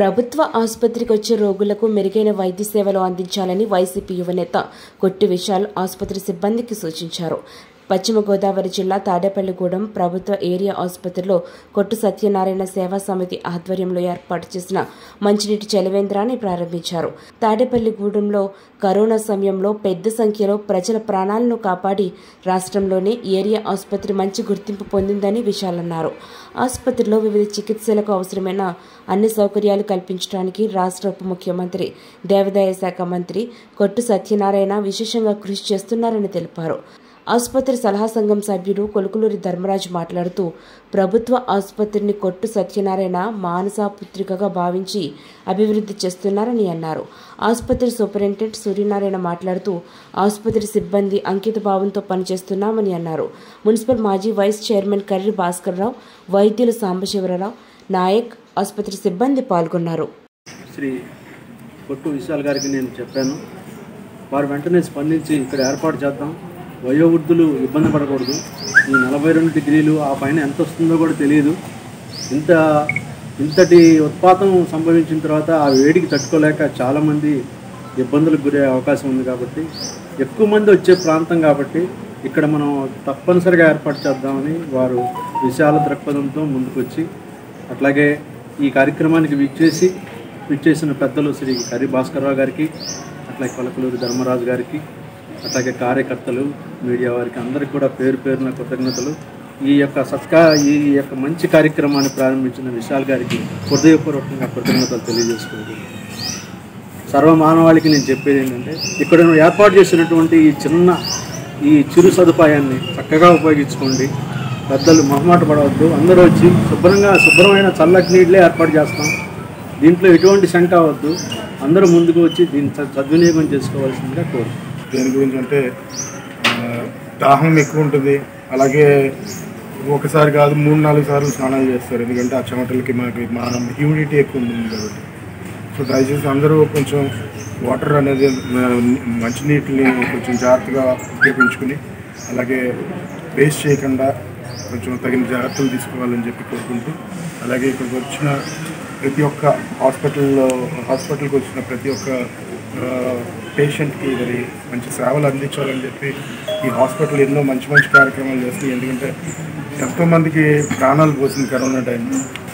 ప్రభుత్వ ఆసుపత్రికి వచ్చే రోగులకు మెరుగైన వైద్య సేవలు అందించాలని వైసీపీ యువనేత కొట్టి విశాల్ ఆసుపత్రి సిబ్బందికి సూచించారు పశ్చిమ గోదావరి జిల్లా తాడేపల్లిగూడెం ప్రభుత్వ ఏరియా ఆసుపత్రిలో కొట్టు సత్యనారాయణ సేవా సమితి ఆధ్వర్యంలో ఏర్పాటు చేసిన మంచినీటి చలివేంద్రాన్ని ప్రారంభించారు తాడేపల్లిగూడెంలో కరోనా సమయంలో పెద్ద సంఖ్యలో ప్రజల ప్రాణాలను కాపాడి రాష్ట్రంలోనే ఏరియా ఆసుపత్రి మంచి గుర్తింపు పొందిందని విశాల్ అన్నారు ఆసుపత్రిలో వివిధ చికిత్సలకు అవసరమైన అన్ని సౌకర్యాలు కల్పించడానికి రాష్ట్ర ఉప ముఖ్యమంత్రి దేవాదాయ శాఖ మంత్రి కొట్టు సత్యనారాయణ విశేషంగా కృషి చేస్తున్నారని తెలిపారు ఆసుపత్రి సలహా సంఘం సభ్యుడు కొలుకులూరి ధర్మరాజు మాట్లాడుతూ ప్రభుత్వ ఆసుపత్రిని కొట్టు సత్యనారాయణ మానసాపుత్రికగా భావించి అభివృద్ధి చేస్తున్నారని అన్నారు ఆసుపత్రి సూపరింటెండెంట్ సూర్యనారాయణ మాట్లాడుతూ ఆసుపత్రి సిబ్బంది అంకిత భావంతో పనిచేస్తున్నామని అన్నారు మున్సిపల్ మాజీ వైస్ చైర్మన్ కర్రి భాస్కర్రావు వైద్యులు సాంబశివరావు నాయక్ ఆసుపత్రి సిబ్బంది పాల్గొన్నారు శ్రీ కొట్టు విశాల్ గారికి నేను చెప్పాను వారు వెంటనే స్పందించి ఇక్కడ ఏర్పాటు చేద్దాం వయోవృద్ధులు ఇబ్బంది పడకూడదు ఈ నలభై రెండు డిగ్రీలు ఆ పైన ఎంత వస్తుందో కూడా తెలియదు ఇంత ఇంతటి ఉత్పాతం సంభవించిన తర్వాత ఆ వేడికి తట్టుకోలేక చాలామంది ఇబ్బందులకు గురే అవకాశం ఉంది కాబట్టి ఎక్కువ మంది వచ్చే ప్రాంతం కాబట్టి ఇక్కడ మనం తప్పనిసరిగా ఏర్పాటు చేద్దామని వారు విశాల దృక్పథంతో ముందుకొచ్చి అట్లాగే ఈ కార్యక్రమానికి విచ్చేసి విచ్చేసిన పెద్దలు శ్రీ కరి భాస్కర్రావు గారికి అట్లాగే కొలకలూరి ధర్మరాజు గారికి అట్లాగే కార్యకర్తలు మీడియా వారికి అందరికీ కూడా పేరు పేరున కృతజ్ఞతలు ఈ యొక్క సత్కా ఈ యొక్క మంచి కార్యక్రమాన్ని ప్రారంభించిన విశాల్ గారికి హృదయపూర్వకంగా కృతజ్ఞతలు తెలియజేసుకుంటున్నాను సర్వమానవాళికి నేను చెప్పేది ఏంటంటే ఇక్కడ ఏర్పాటు చేసినటువంటి ఈ చిన్న ఈ చిరు సదుపాయాన్ని చక్కగా ఉపయోగించుకోండి పెద్దలు మొహమాట పడవద్దు అందరూ వచ్చి శుభ్రంగా శుభ్రమైన చల్లటి నీళ్ళే ఏర్పాటు చేస్తాం దీంట్లో ఎటువంటి శంక అవ్వద్దు అందరూ ముందుకు వచ్చి దీన్ని స- సద్వినియోగం చేసుకోవాల్సిందిగా కోరు దేని గురించి అంటే ఆ, దాహం ఎక్కువ ఉంటుంది అలాగే ఒకసారి కాదు మూడు నాలుగు సార్లు స్నానాలు చేస్తారు ఎందుకంటే ఆ చెమటలకి మనకి మన హ్యూమిడిటీ ఎక్కువ ఉంటుంది కాబట్టి సో దయచేసి అందరూ కొంచెం వాటర్ అనేది ఆ, మంచినీటిని కొంచెం జాగ్రత్తగా ఉపయోగించుకుని అలాగే వేస్ట్ చేయకుండా కొంచెం తగిన జాగ్రత్తలు తీసుకోవాలని చెప్పి కోరుకుంటూ అలాగే ఇక్కడికి వచ్చిన ప్రతి ఒక్క హాస్పిటల్లో హాస్పిటల్కి వచ్చిన ప్రతి ఒక్క పేషెంట్కి మరి మంచి సేవలు అందించాలని చెప్పి ఈ హాస్పిటల్ ఎన్నో మంచి మంచి కార్యక్రమాలు చేస్తుంది ఎందుకంటే ఎంతోమందికి ప్రాణాలు పోసింది కరోనా టైంలో